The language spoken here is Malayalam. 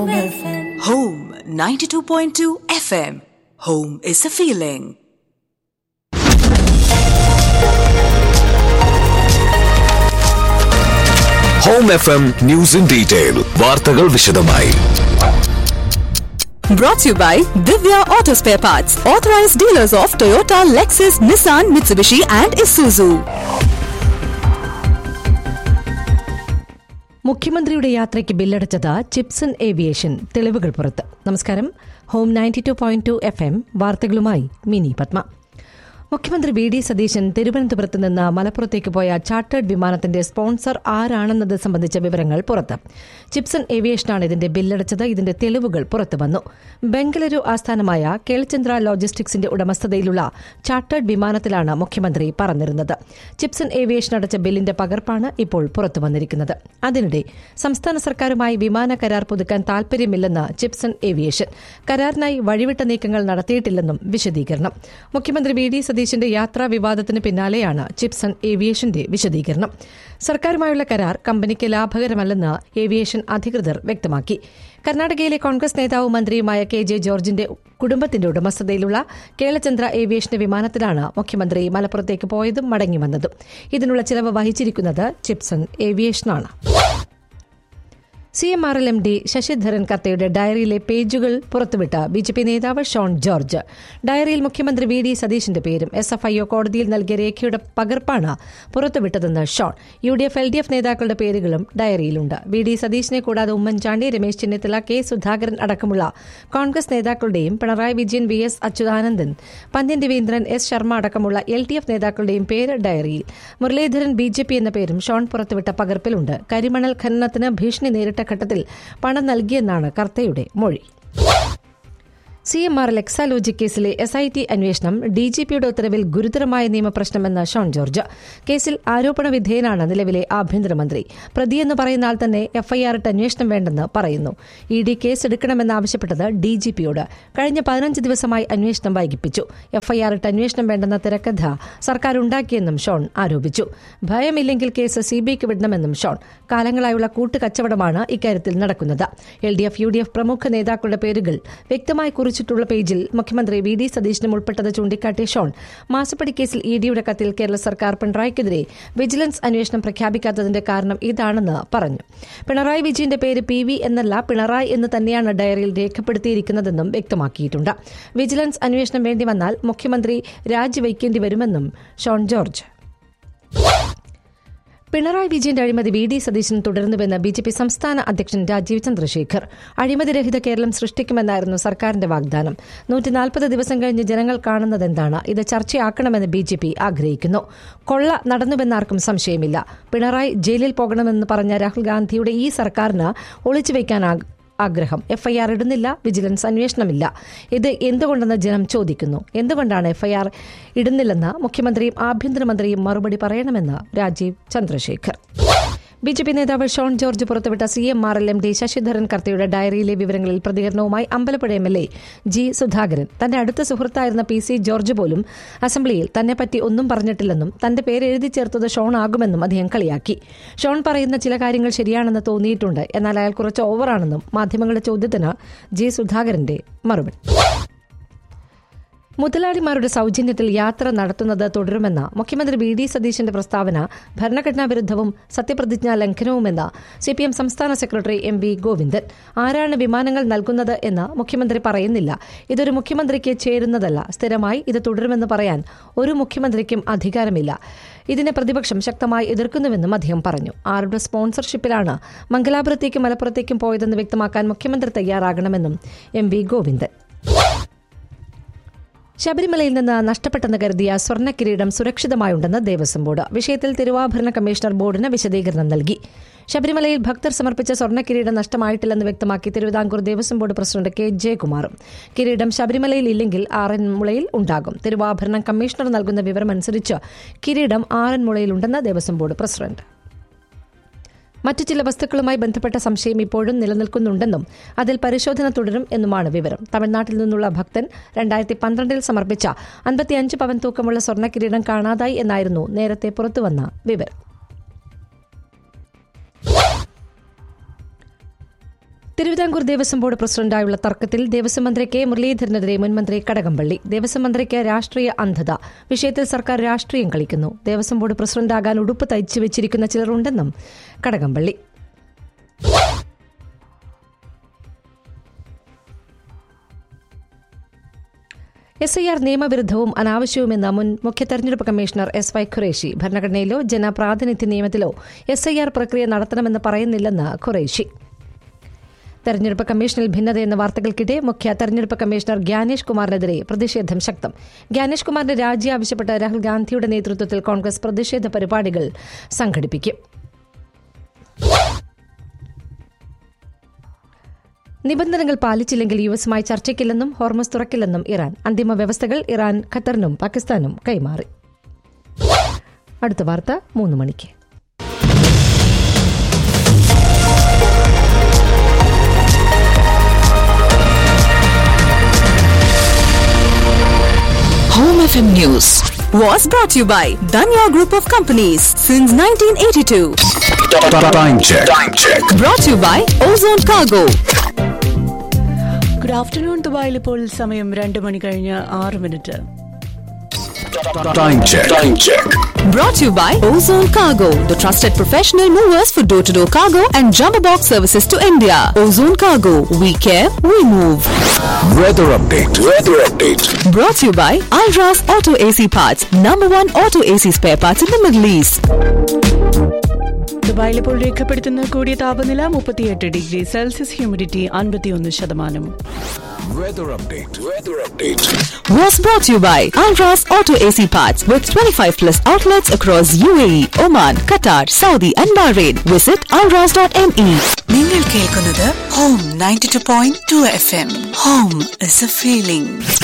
Home FM. Home 92.2 FM. Home is a feeling. Home F M news in detail വാർത്തകൾ വിശദമായി Brought to you by Divya Auto Spare Parts, authorized dealers of Toyota, Lexus, Nissan, Mitsubishi, and Isuzu. മുഖ്യമന്ത്രിയുടെ യാത്രയ്ക്ക് ബില്ലടച്ചത് ചിപ്സൺ ഏവിയേഷൻ തെളിവുകൾ പുറത്ത് നമസ്കാരം home ninety two point two F M വാർത്തകളുമായി മിനി പത്മ മുഖ്യമന്ത്രി വി ഡി സതീശൻ തിരുവനന്തപുരത്ത് നിന്ന് മലപ്പുറത്തേക്ക് പോയ ചാർട്ടേഡ് വിമാനത്തിന്റെ സ്പോൺസർ ആരാണെന്നത് സംബന്ധിച്ച വിവരങ്ങൾ പുറത്ത് ചിപ്സൺ ഏവിയേഷനാണ് ഇതിന്റെ ബില്ലടച്ചത് ഇതിന്റെ തെളിവുകൾ പുറത്തു വന്നു ബംഗളൂരു ആസ്ഥാനമായ കേൾചന്ദ്ര ലോജിസ്റ്റിക്സിന്റെ ഉടമസ്ഥതയിലുള്ള ചാർട്ടേഡ് വിമാനത്തിലാണ് മുഖ്യമന്ത്രി പറന്നിരുന്നത് ചിപ്സൺ ഏവിയേഷൻ അടച്ച ബില്ലിന്റെ പകർപ്പാണ് ഇപ്പോൾ പുറത്തു വന്നിരിക്കുന്നത് അതിനിടെ സംസ്ഥാന സർക്കാരുമായി വിമാന കരാർ പുതുക്കാൻ താൽപര്യമില്ലെന്ന് ചിപ്സൺ ഏവിയേഷൻ കരാറിനായി വഴിവിട്ട നീക്കങ്ങൾ നടത്തിയിട്ടില്ലെന്നും വിശദീകരണം മുഖ്യമന്ത്രി വി ഡി സതീശന്റെ യാത്രാ വിവാദത്തിന് പിന്നാലെയാണ് ചിപ്സൺ ഏവിയേഷന്റെ വിശദീകരണം സർക്കാരുമായുള്ള കരാർ കമ്പനിക്ക് ലാഭകരമല്ലെന്ന് ഏവിയേഷൻ അധികൃതർ വ്യക്തമാക്കി കർണാടകയിലെ കോൺഗ്രസ് നേതാവും മന്ത്രിയുമായ കെ ജെ ജോർജിന്റെ കുടുംബത്തിന്റെ ഉടമസ്ഥതയിലുള്ള കേളചന്ദ്ര ഏവിയേഷന്റെ വിമാനത്തിലാണ് മുഖ്യമന്ത്രി മലപ്പുറത്തേക്ക് പോയതും മടങ്ങിവന്നതും ഇതിനുള്ള ചിലവ് വഹിച്ചിരിക്കുന്നത് ചിപ്സൺ ഏവിയേഷനാണ് C M R L M D Sasidharan കത്തയുടെ ഡയറിയിലെ പേജുകൾ പുറത്തുവിട്ട ബി ജെ പി നേതാവ് ഷോൺ ജോർജ് ഡയറിയിൽ മുഖ്യമന്ത്രി വി ഡി സതീശിന്റെ പേരും എസ് എഫ് ഐ ഒ കോടതിയിൽ നൽകിയ രേഖയുടെ പകർപ്പാണ് പുറത്തുവിട്ടതെന്ന് Shone U D F L D F നേതാക്കളുടെ പേരുകളും ഡയറിയിലുണ്ട് വി ഡി സതീശിനെ കൂടാതെ ഉമ്മൻചാണ്ടി രമേശ് ചെന്നിത്തല കെ സുധാകരൻ അടക്കമുള്ള കോൺഗ്രസ് നേതാക്കളുടെയും Pinarayi Vijayan V S Achuthanandan Pannian Raveendran S Sharma അടക്കമുള്ള എൽ ഡി എഫ് നേതാക്കളുടെയും പേര് ഡയറിയിൽ മുരളീധരൻ ബി ജെ പി എന്ന പേരും ഷോൺ പുറത്തുവിട്ട പകർപ്പിലുണ്ട് കരിമണൽ ഖനനത്തിന് ഭീഷണി നേരിട്ട ഘട്ടത്തിൽ പണം നൽകിയെന്നാണ് കർത്തയുടെ മൊഴി C M R L Exalogic കേസിലെ എസ് ഐ ടി അന്വേഷണം ഡി ജി പിയുടെ ഉത്തരവിൽ ഗുരുതരമായ നിയമപ്രശ്നമെന്ന് ഷോൺ ജോർജ് കേസിൽ ആരോപണ വിധേയനാണ് നിലവിലെ ആഭ്യന്തരമന്ത്രി പ്രതിയെന്ന് പറയുന്ന ആൾ തന്നെ എഫ്ഐആർ ഇട്ട് അന്വേഷണം വേണ്ടെന്ന് പറയുന്നു ഇ ഡി കേസ് എടുക്കണമെന്നാവശ്യപ്പെട്ടത് ഡി ജി പിയോട് കഴിഞ്ഞ പതിനഞ്ച് ദിവസമായി അന്വേഷണം വൈകിപ്പിച്ചു എഫ്ഐആർ ഇട്ട് അന്വേഷണം വേണ്ടെന്ന തിരക്കഥ സർക്കാർ ഉണ്ടാക്കിയെന്നും ഷോൺ ആരോപിച്ചു ഭയമില്ലെങ്കിൽ കേസ് സിബിഐക്ക് വിടണമെന്നും ഷോൺ കാലങ്ങളായുള്ള കൂട്ടുകച്ചവടമാണ് ഇക്കാര്യത്തിൽ നടക്കുന്നത് L D F U D F പ്രമുഖ നേതാക്കളുടെ പേരുകൾ വ്യക്തമായി കുറിച്ചിട്ടുള്ള പേജിൽ മുഖ്യമന്ത്രി വി ഡി സതീശനും ഉൾപ്പെട്ടത് ചൂണ്ടിക്കാട്ടിയ ഷോൺ മാസപ്പടി കേസിൽ ഇ ഡിയുടെ കത്തിൽ കേരള സർക്കാർ പിണറായിക്കെതിരെ വിജിലൻസ് അന്വേഷണം പ്രഖ്യാപിക്കാത്തതിന്റെ കാരണം ഇതാണെന്ന് പറഞ്ഞു പിണറായി വിജയന്റെ പേര് പി വി എന്നല്ല പിണറായി എന്ന് തന്നെയാണ് ഡയറിയിൽ രേഖപ്പെടുത്തിയിരിക്കുന്നതെന്നും വ്യക്തമാക്കിയിട്ടുണ്ട് വിജിലൻസ് അന്വേഷണം വേണ്ടി വന്നാൽ മുഖ്യമന്ത്രി രാജിവയ്ക്കേണ്ടി വരുമെന്നും ഷോൺ ജോർജ് പിണറായി വിജയന്റെ അഴിമതി വി ഡി സതീശൻ തുടരുന്നുവെന്ന് ബി ജെ പി സംസ്ഥാന അധ്യക്ഷൻ രാജീവ് ചന്ദ്രശേഖർ അഴിമതിരഹിത കേരളം സൃഷ്ടിക്കുമെന്നായിരുന്നു സർക്കാരിന്റെ വാഗ്ദാനം നൂറ്റിനാൽപ്പത് ദിവസം കഴിഞ്ഞ് ജനങ്ങൾ കാണുന്നതെന്താണ് ഇത് ചർച്ചയാക്കണമെന്ന് ബി ജെ പി ആഗ്രഹിക്കുന്നു കൊള്ള നടന്നുവെന്നാർക്കും സംശയമില്ല പിണറായി ജയിലിൽ പോകണമെന്ന് പറഞ്ഞ രാഹുൽ ഗാന്ധിയുടെ ഈ സർക്കാരിന് ഒളിച്ചുവെക്കാനാകും ആഗ്രഹം എഫ്ഐആർ ഇടുന്നില്ല വിജിലൻസ് അന്വേഷണമില്ല ഇത് എന്തുകൊണ്ടെന്ന് ജനം ചോദിക്കുന്നു എന്തുകൊണ്ടാണ് എഫ്ഐആർ ഇടുന്നില്ലെന്ന് മുഖ്യമന്ത്രിയും ആഭ്യന്തരമന്ത്രിയും മറുപടി പറയണമെന്ന് Rajeev Chandrasekhar B J P നേതാവ് ഷോൺ ജോർജ് പുറത്തുവിട്ട C M R L M D Sasidharan കർത്തയുടെ ഡയറിയിലെ വിവരങ്ങളിൽ പ്രതികരണവുമായി Ambalappuzha M L A G Sudhakaran തന്റെ അടുത്ത സുഹൃത്തായിരുന്ന പി സി ജോർജ് പോലും അസംബ്ലിയിൽ തന്നെപ്പറ്റി ഒന്നും പറഞ്ഞിട്ടില്ലെന്നും തന്റെ പേര് എഴുതി ചേർത്തത് ഷോൺ ആകുമെന്നും അദ്ദേഹം കളിയാക്കി ഷോൺ പറയുന്ന ചില കാര്യങ്ങൾ ശരിയാണെന്ന് തോന്നിയിട്ടുണ്ട് എന്നാൽ അയാൾ കുറച്ച് ഓവറാണെന്നും മാധ്യമങ്ങളുടെ ചോദ്യത്തിന് ജി സുധാകരന്റെ മറുപടി മുതലാളിമാരുടെ സൗജന്യത്തിൽ യാത്ര നടത്തുന്നത് തുടരുമെന്ന മുഖ്യമന്ത്രി വി ഡി സതീശന്റെ പ്രസ്താവന ഭരണഘടനാ വിരുദ്ധവും സത്യപ്രതിജ്ഞാ ലംഘനവുമെന്ന് സി പി എം സംസ്ഥാന സെക്രട്ടറി എം വി ഗോവിന്ദൻ ആരാണ് വിമാനങ്ങൾ നൽകുന്നത് എന്ന് മുഖ്യമന്ത്രി പറയുന്നില്ല ഇതൊരു മുഖ്യമന്ത്രിക്ക് ചേരുന്നതല്ല സ്ഥിരമായി ഇത് തുടരുമെന്ന് പറയാൻ ഒരു മുഖ്യമന്ത്രിക്കും അധികാരമില്ല ഇതിനെ പ്രതിപക്ഷം ശക്തമായി എതിർക്കുന്നുവെന്നും അദ്ദേഹം പറഞ്ഞു ആരുടെ സ്പോൺസർഷിപ്പിലാണ് മംഗലാപുരത്തേക്കും മലപ്പുറത്തേക്കും പോയതെന്ന് വ്യക്തമാക്കാൻ മുഖ്യമന്ത്രി തയ്യാറാകണമെന്നും എം വി ഗോവിന്ദൻ ശബരിമലയിൽ നിന്ന് നഷ്ടപ്പെട്ടെന്ന് കരുതിയ സ്വർണ്ണ കിരീടം സുരക്ഷിതമായുണ്ടെന്ന് ദേവസ്വം ബോർഡ് വിഷയത്തിൽ തിരുവാഭരണ കമ്മീഷണർ ബോർഡിന് വിശദീകരണം നൽകി ശബരിമലയിൽ ഭക്തർ സമർപ്പിച്ച സ്വർണ്ണ കിരീടം നഷ്ടമായിട്ടില്ലെന്ന് വ്യക്തമാക്കി Thiruvithamkoor Devaswom board president K ജയകുമാറും കിരീടം ശബരിമലയിൽ ഇല്ലെങ്കിൽ ആറന്മുളയിൽ ഉണ്ടാകും തിരുവാഭരണം കമ്മീഷണർ നൽകുന്ന വിവരമനുസരിച്ച് കിരീടം ആറന്മുളയിലുണ്ടെന്ന് ദേവസ്വം ബോർഡ് പ്രസിഡന്റ് മറ്റു ചില വസ്തുക്കളുമായി ബന്ധപ്പെട്ട സംശയം ഇപ്പോഴും നിലനിൽക്കുന്നുണ്ടെന്നും അതിൽ പരിശോധന തുടരും എന്നുമാണ് വിവരം തമിഴ്നാട്ടിൽ നിന്നുള്ള ഭക്തൻ രണ്ടായിരത്തി പന്ത്രണ്ടിൽ സമർപ്പിച്ച അൻപത്തിയഞ്ച് പവൻ തൂക്കമുള്ള സ്വർണ്ണ കിരീടം കാണാതായി എന്നായിരുന്നു നേരത്തെ പുറത്തുവന്ന വിവരം തിരുവിതാംകൂർ ദേവസ്വം ബോർഡ് പ്രസിഡന്റായുള്ള തർക്കത്തിൽ ദേവസ്വം മന്ത്രി കെ മുരളീധരനെതിരെ മുൻമന്ത്രി കടകംപള്ളി ദേവസ്വം മന്ത്രിക്ക് രാഷ്ട്രീയ അന്ധത വിഷയത്തിൽ സർക്കാർ രാഷ്ട്രീയം കളിക്കുന്നു ദേവസ്വം ബോർഡ് പ്രസിഡന്റാകാൻ ഉടുപ്പ് തയ്ച്ചു വെച്ചിരിക്കുന്ന ചിലരുണ്ടെന്നും കടകംപള്ളി എസ് ഐ ആർ നിയമവിരുദ്ധവും അനാവശ്യവുമെന്ന മുൻ മുഖ്യ തെരഞ്ഞെടുപ്പ് കമ്മീഷണർ എസ് വൈ ഖുറേഷി ഭരണഘടനയിലോ ജനപ്രാതിനിധ്യ നിയമത്തിലോ എസ് ഐ ആർ പ്രക്രിയ നടത്തണമെന്ന് പറയുന്നില്ലെന്ന് ഖുറേഷി തെരഞ്ഞെടുപ്പ് കമ്മീഷനിൽ ഭിന്നതയെന്ന വാർത്തകൾക്കിടെ മുഖ്യ തെരഞ്ഞെടുപ്പ് കമ്മീഷണർ ഗ്യാനേഷ് കുമാറിനെതിരെ പ്രതിഷേധം ശക്തം ഗ്യാനേഷ് കുമാറിന്റെ രാജി ആവശ്യപ്പെട്ട് രാഹുൽ ഗാന്ധിയുടെ നേതൃത്വത്തിൽ കോൺഗ്രസ് പ്രതിഷേധ പരിപാടികൾ സംഘടിപ്പിക്കും നിബന്ധനകൾ പാലിച്ചില്ലെങ്കിൽ യു എസുമായി ചർച്ചയ്ക്കില്ലെന്നും ഹോർമസ് തുറക്കില്ലെന്നും ഇറാൻ അന്തിമ വ്യവസ്ഥകൾ ഇറാൻ ഖത്തറിനും പാകിസ്ഥാനും കൈമാറി അടുത്ത വാർത്ത മൂന്ന് മണിക്ക് Home FM News was brought to you by Danya Group of Companies since 1982. Time check. Time check. Brought to you by Ozone Cargo. Good afternoon ദുബായിൽ ഇപ്പോൾ സമയം രണ്ട് മണി കഴിഞ്ഞ് ആറ് minute Time check. Time check. Brought to you by Ozone Cargo, the trusted professional movers for door to door cargo and jumbo box services to India. Ozone Cargo, we care, we move. Weather update. Weather update. Brought to you by Alras Auto AC Parts, number one auto AC spare parts in the Middle East. ദുബായിൽ ഇപ്പോൾ രേഖപ്പെടുത്തുന്ന കൂടിയ താപനില മുപ്പത്തിയെട്ട് ഡിഗ്രി സെൽഷ്യസ് ഹ്യൂമിഡിറ്റി അൻപത്തിയൊന്ന് ശതമാനം Weather update. Weather update. Was brought to you by Alras Auto AC Parts with 25 plus outlets across UAE, Oman, Qatar, Saudi and Bahrain. Visit alras.me. നിങ്ങൾ കേൾക്കുന്നത് home ninety two point two F M home is a feeling